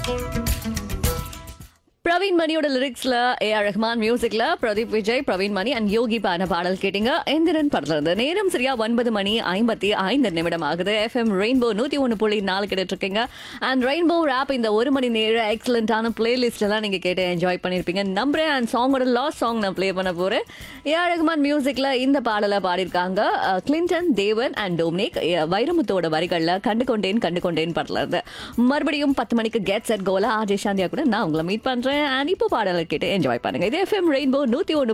பிரவீன் மணியோட லிரிக்ஸ்ல ஏ ஆர் ரஹ்மான் மியூசிக்ல பிரதீப் விஜய் பிரவீன் மணி அண்ட் யோகி பான பாடல் கேட்டீங்க எந்திரன் படத்துல இருந்து நேரம் சரியா ஒன்பது மணி ஐம்பத்தி ஐந்து நிமிடம் ஆகுது எஃப்எம் ரெயின்போ நூத்தி ஒன்று புள்ளி நாலு கேட்டுட்டு இருக்கீங்க அண்ட் ரெயின்போ ரேப் இந்த ஒரு மணி நேர எக்ஸலண்டான பிளேலிஸ்ட் எல்லாம் நீங்க கேட்டு என்ஜாய் பண்ணிருப்பீங்க நம்புறேன் அண்ட் சாங்கோட லாஸ்ட் சாங் நான் ப்ளே பண்ண போறேன் ஏ ஆர் ரஹ்மான் மியூசிக்ல இந்த பாடலை பாடியிருக்காங்க அஹ், கிளின்டன் தேவன் அண்ட் டோம்னிக் அஹ், வைரமுத்தோட வரிகள்ல கண்டு கொண்டேன் கண்டு கொண்டேன் படத்துல இருந்து மறுபடியும் பத்து மணிக்கு கெட் செட் கோலா ஆஜய் சாந்தியா கூட நான் உங்களை மீட் பண்றேன் அண்ட் இப்போ பாடலை கேட்டு என்ஜாய் பண்ணுங்க இது எஃப்எம் ரெயின்போ நூத்தி ஒன்று